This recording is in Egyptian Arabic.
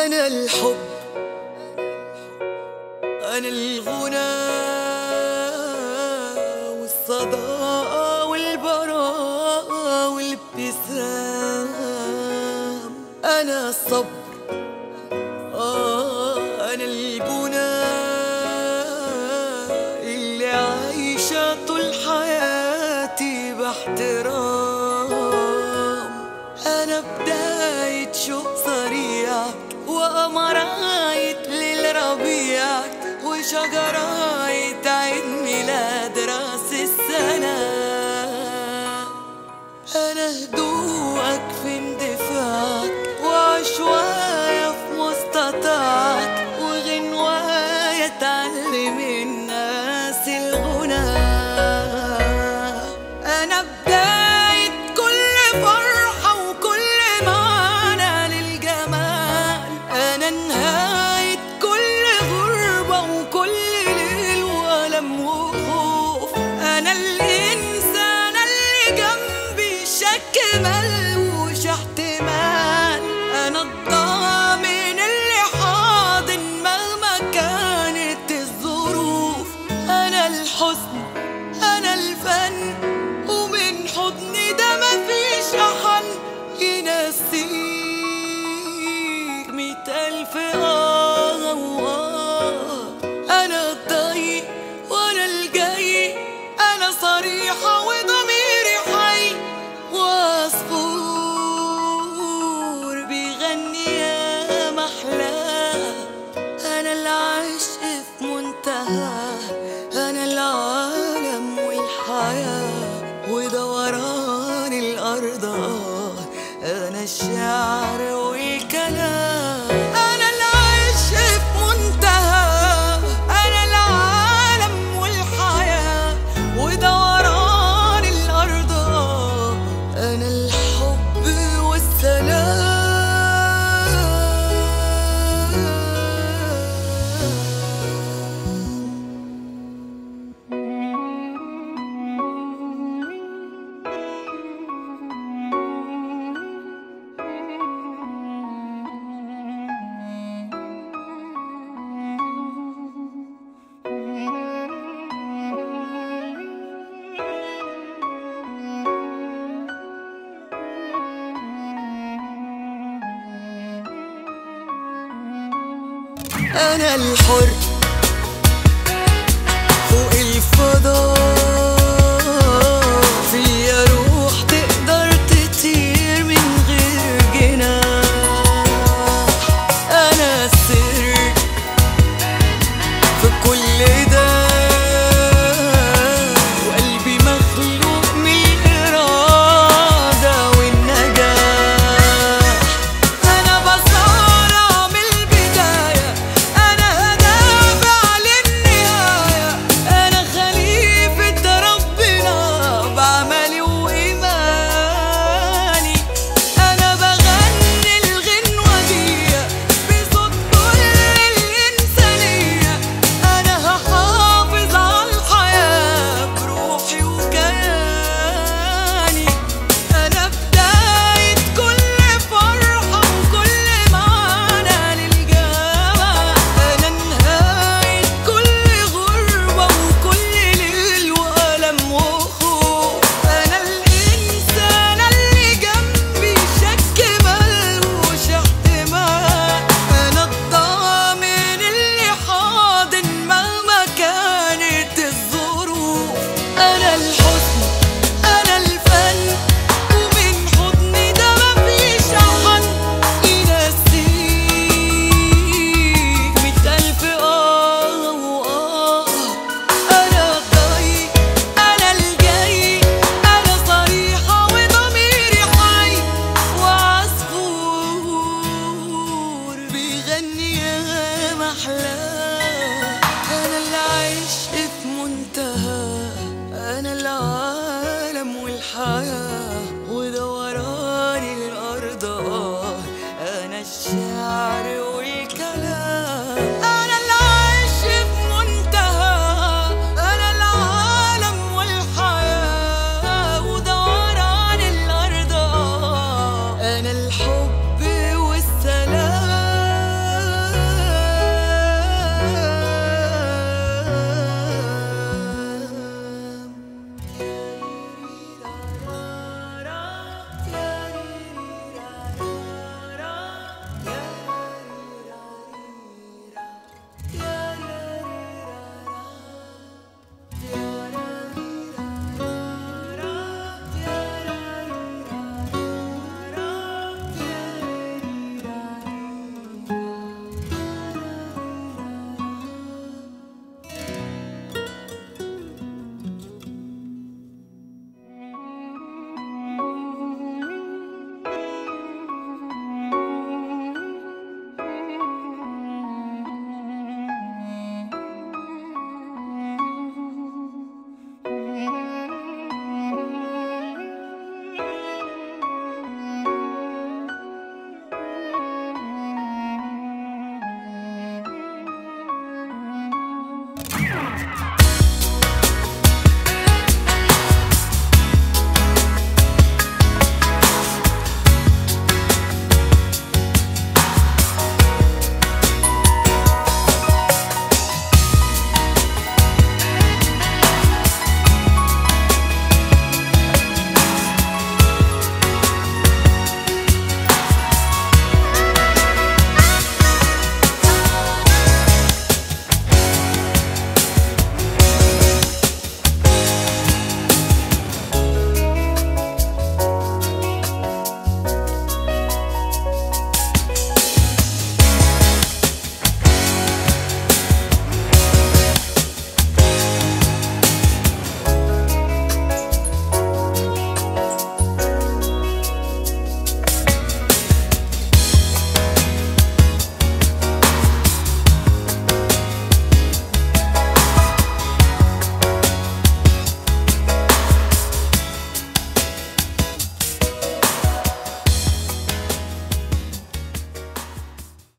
أنا الحب أنا الغنى والصداقة والبراءة والابتسام أنا الصبر آه أنا البنى اللي عايشة طول حياتي باحترام أنا بداية شوق صريعك وقمراية للربيعك وشجراية عيد ميلاد راس السنة أنا هدوءك في اندفاعك وعشوايا في مستطاعك وغنوايا تعلم الناس الغنى أنا بداية كل فرحة وكل معنى للجمال أنا نهاية كل غربة وكل ليل وألم وخوف أنا الإنسان اللي جنبي شك ملوش احتمال أنا الضامن اللي حاضن مهما كانت الظروف أنا الحزن أنا الفن ومن حضني ده مفيش أحد ينسيك مية ألف آه وآه أنا الضيق وأنا الجاي أنا صريحة وضميري حي وعصفور بيغني يا محلاه أنا العشق في منتهى أنا العالم والحياة ودوران الأرض آه، أنا الشعر والكلام أنا العشق في منتهى أنا العالم والحياة ودوران الأرض آه، أنا الحب والسلام أنا الحر فوق الفضاء فيا روح تقدر تطير من غير جناح أنا السر في كل ده وقلبي مخلوق من الإرادة والنجاح أنا بصارع من البداية أنا هدافع للنهاية أنا خليفة ربنا بعملي وإيماني أنا بغني الغنوة دي بصوت كل الإنسانية أنا هحافظ على الحياة بروحي وكياني أنا بداية كل فرحة وكل معنى للجمال أنا نهاية كل غربة وكل ليل وألم وخوف أنا الإنسان اللي جنبي شك ملوش احتمال أنا الضامن اللي حاضن مهما كانت الظروف أنا الحزن أنا الفن ومن حضني ده مفيش أحد ينسيك مية ألف آه وآه أنا الضيق أنا الجاي أنا صريحة وضميري حي وعصفور بيغني يا محلاه أنا العشق في منتهى أنا العالم والحياة ودوران الأرض آه، أنا الشعر